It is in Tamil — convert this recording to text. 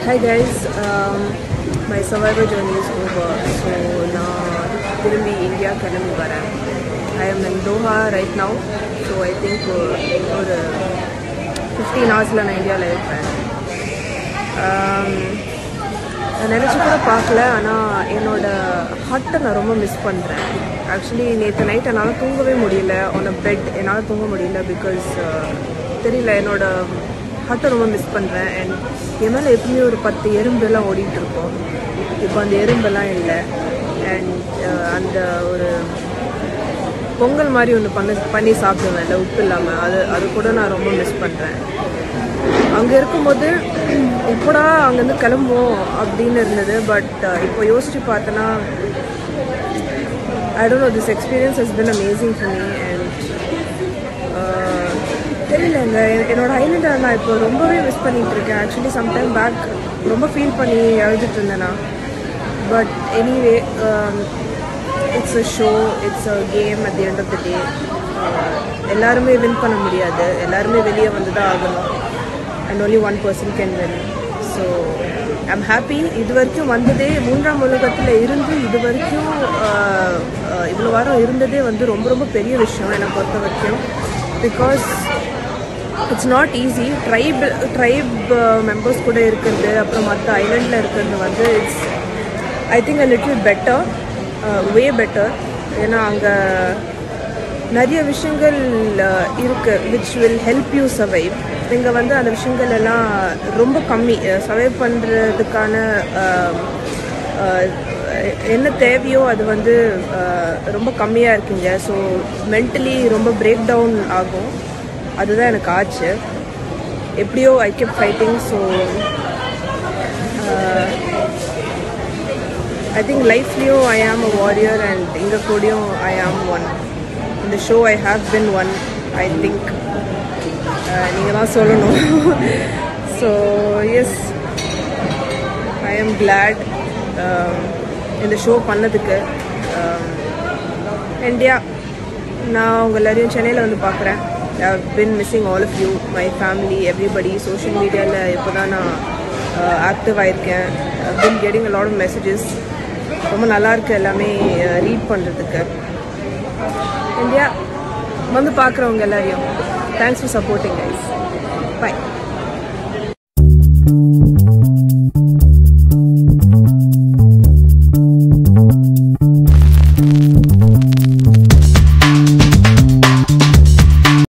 Hi guys, um, my survivor journey is over. So நான் திரும்பி இந்தியா கிளம்பி வரேன் I am in Doha right now so I think ஒரு ஃபிஃப்டீன் ஹவர்ஸில் நான் இந்தியாவில் இருப்பேன் Um, நான் நினச்சி கூட பார்க்கல ஆனால் என்னோட ஹட்டை நான் ரொம்ப மிஸ் பண்ணுறேன் ஆக்சுவலி நேற்று நைட் என்னால் தூங்கவே முடியல ஆன் அ பெட் என்னால் தூங்க முடியல பிகாஸ் தெரியல என்னோட ஹட்டை ரொம்ப மிஸ் பண்ணுறேன் அண்ட் என் மேலே எப்பவுமே ஒரு பத்து எறும்பெல்லாம் ஓடிட்டு இருக்கோம் இப்போ அந்த எறும்பெல்லாம் இல்லை அண்ட் அந்த ஒரு பொங்கல் மாதிரி ஒன்று பண்ண பண்ணி சாப்பிடுவேன்ல உப்பு இல்லாமல் அது அது கூட நான் ரொம்ப மிஸ் பண்ணுறேன் அங்கே இருக்கும்போது எப்படா அங்கேருந்து கிளம்புவோம் அப்படின்னு இருந்தது பட் இப்போ யோசிச்சு பார்த்தேன்னா I don't know this experience has been amazing for me and தெரியலங்க எ- என்னோட ஐலண்டை நான் இப்போ ரொம்பவே மிஸ் பண்ணிட்டு இருக்கேன் ஆக்சுவலி சம்டைம் பேக் ரொம்ப ஃபீல் பண்ணி எழுதிட்டு இருந்தேன் நான் but anyway it's a show it's a game at the end of the day எல்லாருமே வின் பண்ண முடியாது எல்லாருமே வெளியே வந்து தான் ஆகணும் and only one person can win so I'm happy இது வரைக்கும் வந்ததே மூன்றாம் உலகத்தில் இருந்து இது வரைக்கும் இவ்வளோ வாரம் இருந்ததே வந்து ரொம்ப ரொம்ப பெரிய விஷயம் என்னை பொறுத்த வரைக்கும் because it's not easy tribe tribe members கூட இருக்கிறது அப்புறம் மற்ற ஐலண்டில் இருக்கிறது வந்து it's I think a little better way better ஏன்னா அங்கே நிறைய விஷயங்கள் uh, இருக்கு which will help you survive இங்கே வந்து அந்த விஷயங்கள் எல்லாம் ரொம்ப கம்மி சர்வைவ் பண்ணுறதுக்கான என்ன தேவையோ அது வந்து uh, ரொம்ப கம்மியாக இருக்குங்க ஸோ மென்டலி ரொம்ப பிரேக் டவுன் ஆகும் அதுதான் எனக்கு ஆச்சு எப்படியோ I kept fighting so I think லைஃப்லேயும் I am a warrior and இங்கே கூடயும் ஐ ஆம் ஒன் இந்த show I have been won I think நீங்கள் தான் சொல்லணும் ஸோ எஸ் ஐ ஆம் கிளாட் இந்த ஷோ பண்ணதுக்கு இண்டியா நான் உங்கள் எல்லாரையும் சென்னையில் வந்து பார்க்குறேன் I been missing all of you my family everybody social மீடியாவில் இப்போ தான் நான் ஆக்டிவ் ஆயிருக்கேன் been getting a lot of messages ரொம்ப நல்லா இருக்கு எல்லாமே ரீட் பண்ணுறதுக்கு இந்தியா வந்து பார்க்குறவங்க எல்லாரையும் thanks for supporting guys by